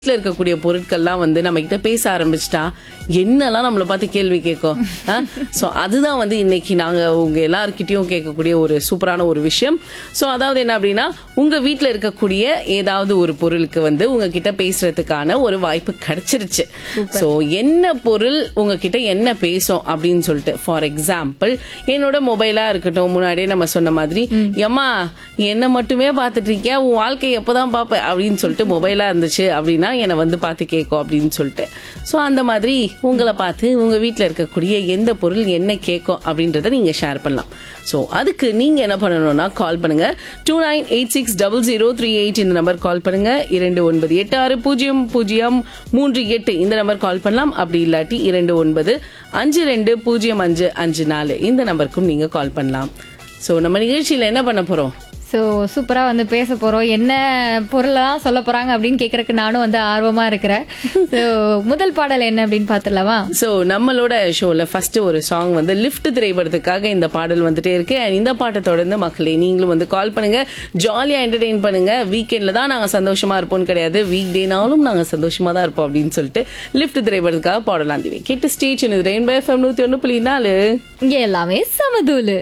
வீட்டில் இருக்கக்கூடிய பொருட்கள்லாம் வந்து நம்ம கிட்ட பேச ஆரம்பிச்சிட்டா என்னெல்லாம் நம்மளை பார்த்து கேள்வி கேட்கும் ஸோ அதுதான் வந்து இன்னைக்கு நாங்கள் உங்க எல்லார்கிட்டயும் கேட்கக்கூடிய ஒரு சூப்பரான ஒரு விஷயம் ஸோ அதாவது என்ன அப்படின்னா உங்க வீட்டில் இருக்கக்கூடிய ஏதாவது ஒரு பொருளுக்கு வந்து உங்ககிட்ட பேசுறதுக்கான ஒரு வாய்ப்பு கிடைச்சிருச்சு ஸோ என்ன பொருள் உங்ககிட்ட என்ன பேசும் அப்படின்னு சொல்லிட்டு ஃபார் எக்ஸாம்பிள் என்னோட மொபைலா இருக்கட்டும் முன்னாடியே நம்ம சொன்ன மாதிரி ஏம்மா என்ன மட்டுமே பார்த்துட்டு இருக்கியா உன் வாழ்க்கை எப்போதான் பார்ப்ப அப்படின்னு சொல்லிட்டு மொபைலா இருந்துச்சு அப்படின்னா என்னை வந்து பார்த்து கேட்கும் அப்படின்னு சொல்லிட்டு ஸோ அந்த மாதிரி உங்களை பார்த்து உங்க வீட்டில் இருக்கக்கூடிய எந்த பொருள் என்ன கேட்கும் அப்படின்றத நீங்க ஷேர் பண்ணலாம் ஸோ அதுக்கு நீங்க என்ன பண்ணணும்னா கால் பண்ணுங்க two nine eight six double zero three eight இந்த நம்பர் கால் பண்ணுங்க இரண்டு ஒன்பது எட்டு ஆறு பூஜ்ஜியம் பூஜ்ஜியம் மூன்று எட்டு இந்த நம்பர் கால் பண்ணலாம் அப்படி இல்லாட்டி இரண்டு ஒன்பது அஞ்சு ரெண்டு பூஜ்ஜியம் அஞ்சு அஞ்சு நாலு இந்த நம்பருக்கும் நீங்க கால் பண்ணலாம் ஸோ நம்ம நிகழ்ச்சியில என்ன பண்ண போறோம் ஸோ சூப்பராக வந்து பேச போகிறோம் என்ன பொருளெல்லாம் சொல்ல போகிறாங்க அப்படின்னு கேட்குறக்கு நானும் வந்து ஆர்வமாக இருக்கிறேன் ஸோ முதல் பாடல் என்ன அப்படின்னு பார்த்துடலாமா ஸோ நம்மளோட ஷோல ஃபர்ஸ்ட் ஒரு சாங் வந்து லிஃப்ட் திரைப்படத்துக்காக இந்த பாடல் வந்துட்டே இருக்கு And இந்த பாட்டை தொடர்ந்து மக்களே நீங்களும் வந்து கால் பண்ணுங்க ஜாலியா என்டர்டெயின் பண்ணுங்க வீக்கெண்ட்ல தான் நாங்க சந்தோஷமா இருப்போம் கிடையாது வீக் டேனாலும் நாங்க சந்தோஷமா தான் இருப்போம் அப்படின்னு சொல்லிட்டு லிஃப்ட் திரைப்படத்துக்காக பாடலாம் திவி கேட்டு ஸ்டேஷன் இது ரெயின்போ எஃப்எம் நூத்தி ஒன்று புள்ளி நாலு இங்கே எல்லாமே சமதூலு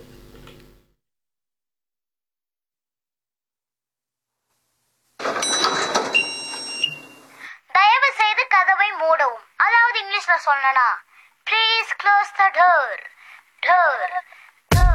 தயவு செய்து கதவை மூடவும் அதாவது இங்கிலீஷ்ல சொல்லனா please close the door door